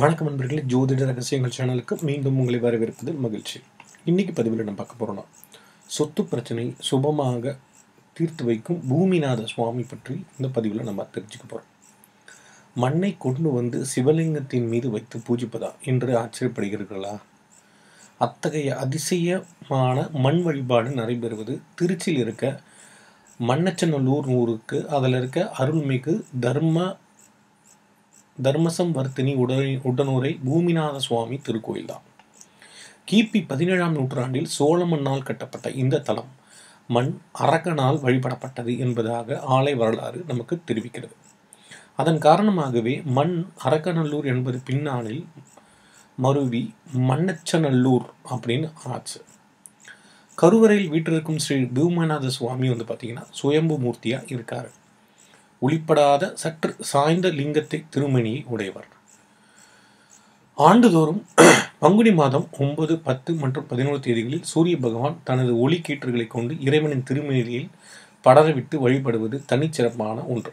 வணக்கம் நண்பர்களே ஜோதிட ரகசியங்கள் சேனலுக்கு மீண்டும் உங்களை வரவேற்பது மகிழ்ச்சி இன்னைக்கு பதிவில் நம்ம பார்க்க போகிறோம்னா சொத்து பிரச்சனை சுபமாக தீர்த்து வைக்கும் பூமிநாத சுவாமி பற்றி இந்த பதிவில் நம்ம தெரிஞ்சுக்க போகிறோம் மண்ணை கொண்டு வந்து சிவலிங்கத்தின் மீது வைத்து பூஜிப்பதா என்று ஆச்சரியப்படுகிறீர்களா அத்தகைய அதிசயமான மண் வழிபாடு நடைபெறுவது திருச்சியில் இருக்க மண்ணச்சநல்லூர் ஊருக்கு அதில் இருக்க அருள்மிகு தர்ம தர்மசம் வர்த்தினி உடனே உடனுரை பூமிநாத சுவாமி திருக்கோயில் தான் கிபி பதினேழாம் நூற்றாண்டில் சோழ மண்ணால் கட்டப்பட்ட இந்த தலம் மண் அரக்கனால் வழிபடப்பட்டது என்பதாக ஆலை வரலாறு நமக்கு தெரிவிக்கிறது அதன் காரணமாகவே மண் அரக்கநல்லூர் என்பது பின்னாளில் மருவி மண்ணச்சநல்லூர் அப்படின்னு ஆச்சு கருவறையில் வீற்றிருக்கும் ஸ்ரீ பூமநாத சுவாமி வந்து பார்த்தீங்கன்னா சுயம்பு மூர்த்தியாக இருக்காரு ஒளிப்படாத சற்று சாய்ந்த லிங்கத்தை திருமணியை உடையவர் ஆண்டுதோறும் பங்குனி மாதம் ஒன்பது பத்து மற்றும் பதினோரு தேதிகளில் சூரிய பகவான் தனது ஒளி கீற்றுகளை கொண்டு இறைவனின் திருமணியில் படரவிட்டு வழிபடுவது தனிச்சிறப்பான ஒன்று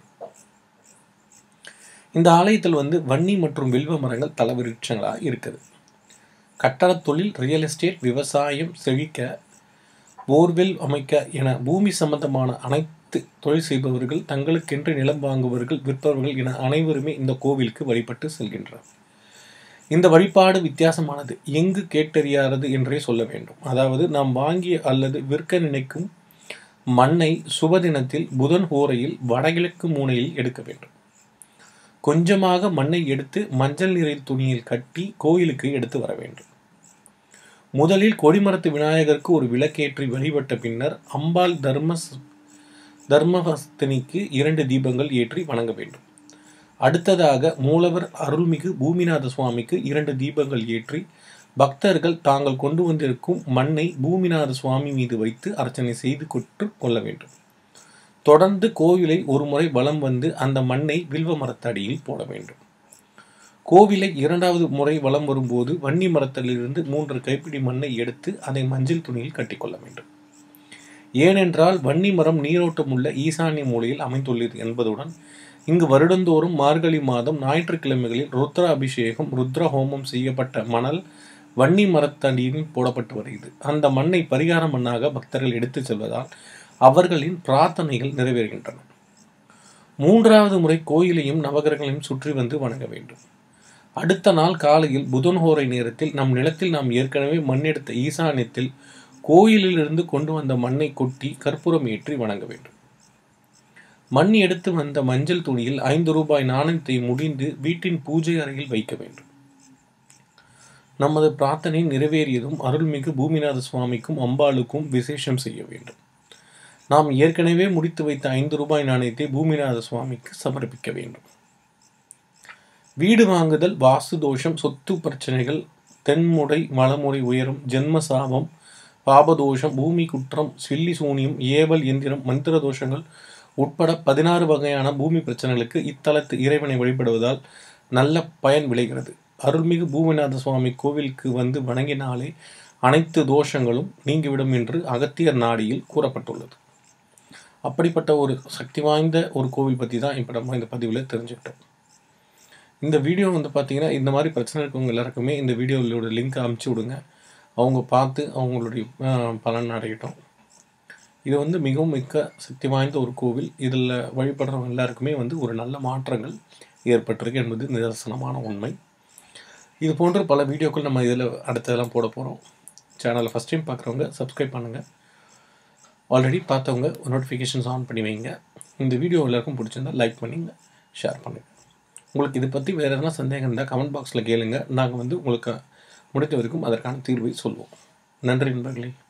இந்த ஆலயத்தில் வந்து வன்னி மற்றும் வில்வ மரங்கள் தலவிருட்சங்களாக இருக்குது கட்டடத் தொழில் ரியல் எஸ்டேட் விவசாயம் செழிக்க போர்வெல் அமைக்க என பூமி சம்பந்தமான அனைத்து தொழில் செய்பவர்கள் தங்களுக்கென்று நிலம் வாங்குபவர்கள் விற்பவர்கள் என அனைவருமே இந்த கோவிலுக்கு வழிபட்டு செல்கின்றனர் இந்த வழிபாடு வித்தியாசமானது எங்கு கேட்டறியாதது என்றே சொல்ல வேண்டும் அதாவது நாம் வாங்கிய அல்லது விற்க நினைக்கும் மண்ணை சுபதினத்தில் புதன் ஹோரையில் வடகிழக்கு மூனையில் எடுக்க வேண்டும் கொஞ்சமாக மண்ணை எடுத்து மஞ்சள் நிறில் துணியில் கட்டி கோயிலுக்கு எடுத்து வர வேண்டும் முதலில் கொடிமரத்து விநாயகருக்கு ஒரு விளக்கேற்றி வழிபட்ட பின்னர் அம்பாள் தர்ம தர்மஹஸ்தினிக்கு இரண்டு தீபங்கள் ஏற்றி வணங்க வேண்டும் அடுத்ததாக மூலவர் அருள்மிகு பூமிநாத சுவாமிக்கு இரண்டு தீபங்கள் ஏற்றி பக்தர்கள் தாங்கள் கொண்டு வந்திருக்கும் மண்ணை பூமிநாத சுவாமி மீது வைத்து அர்ச்சனை செய்து கொட்டு கொள்ள வேண்டும் தொடர்ந்து கோவிலை ஒரு முறை வலம் வந்து அந்த மண்ணை வில்வ மரத்தடியில் போட வேண்டும் கோவிலை இரண்டாவது முறை வலம் வரும்போது வன்னி மரத்திலிருந்து மூன்று கைப்பிடி மண்ணை எடுத்து அதை மஞ்சள் துணியில் கட்டிக்கொள்ள வேண்டும் ஏனென்றால் வன்னி மரம் நீரோட்டம் உள்ள ஈசான்ய மூலையில் அமைந்துள்ளது என்பதுடன் இங்கு வருடந்தோறும் மார்கழி மாதம் ஞாயிற்றுக்கிழமைகளில் ருத்ர அபிஷேகம் ருத்ர ஹோமம் செய்யப்பட்ட மணல் வன்னி மரத்தடியில் போடப்பட்டு வருகிறது அந்த மண்ணை பரிகார மண்ணாக பக்தர்கள் எடுத்துச் செல்வதால் அவர்களின் பிரார்த்தனைகள் நிறைவேறுகின்றன மூன்றாவது முறை கோயிலையும் நவகிரகங்களையும் சுற்றி வந்து வணங்க வேண்டும் அடுத்த நாள் காலையில் புதன்ஹோரை நேரத்தில் நம் நிலத்தில் நாம் ஏற்கனவே மண்ணெடுத்த ஈசானியத்தில் கோயிலிலிருந்து கொண்டு வந்த மண்ணை கொட்டி கற்பூரம் ஏற்றி வணங்க வேண்டும் மண் எடுத்து வந்த மஞ்சள் துணியில் ஐந்து ரூபாய் நாணயத்தை முடிந்து வீட்டின் பூஜை அறையில் வைக்க வேண்டும் நமது பிரார்த்தனை நிறைவேறியதும் அருள்மிகு பூமிநாத சுவாமிக்கும் அம்பாளுக்கும் விசேஷம் செய்ய வேண்டும் நாம் ஏற்கனவே முடித்து வைத்த ஐந்து ரூபாய் நாணயத்தை பூமிநாத சுவாமிக்கு சமர்ப்பிக்க வேண்டும் வீடு வாங்குதல் வாஸ்து தோஷம் சொத்து பிரச்சனைகள் தென்முறை மலமுறை உயரம் ஜென்ம சாபம் பாபதோஷம் பூமி குற்றம் சில்லி சூனியம் ஏவல் எந்திரம் மந்திர தோஷங்கள் உட்பட பதினாறு வகையான பூமி பிரச்சனைகளுக்கு இத்தலத்து இறைவனை வழிபடுவதால் நல்ல பயன் விளைகிறது அருள்மிகு பூமிநாத சுவாமி கோவிலுக்கு வந்து வணங்கினாலே அனைத்து தோஷங்களும் நீங்கிவிடும் என்று அகத்தியர் நாடியில் கூறப்பட்டுள்ளது அப்படிப்பட்ட ஒரு சக்தி வாய்ந்த ஒரு கோவில் பற்றி தான் இப்போ நம்ம இந்த பதிவில் தெரிஞ்சுக்கிட்டோம் இந்த வீடியோ வந்து பார்த்தீங்கன்னா இந்த மாதிரி பிரச்சனை இருக்கவங்க எல்லாருக்குமே இந்த வீடியோவோட லிங்க் அமுச்சு விடுங்க அவங்க பார்த்து அவங்களுடைய பலன் அடையட்டும் இது வந்து மிகவும் மிக்க சக்தி வாய்ந்த ஒரு கோவில் இதில் வழிபடுறவங்க எல்லாருக்குமே வந்து ஒரு நல்ல மாற்றங்கள் ஏற்பட்டிருக்கு என்பது நிதர்சனமான உண்மை இது போன்ற பல வீடியோக்கள் நம்ம இதில் அடுத்ததெல்லாம் போட போகிறோம் சேனலை ஃபஸ்ட் டைம் பார்க்குறவங்க சப்ஸ்கிரைப் பண்ணுங்கள் ஆல்ரெடி பார்த்தவங்க நோட்டிஃபிகேஷன்ஸ் ஆன் பண்ணி வைங்க இந்த வீடியோ எல்லாருக்கும் பிடிச்சிருந்தா லைக் பண்ணிங்க ஷேர் பண்ணுங்கள் உங்களுக்கு இதை பற்றி வேறு எதனா சந்தேகம் இருந்தால் கமெண்ட் பாக்ஸில் கேளுங்க நாங்கள் வந்து உங்களுக்கு முடித்த வரைக்கும் அதற்கான தீர்வை சொல்வோம் நன்றி நண்பர்களே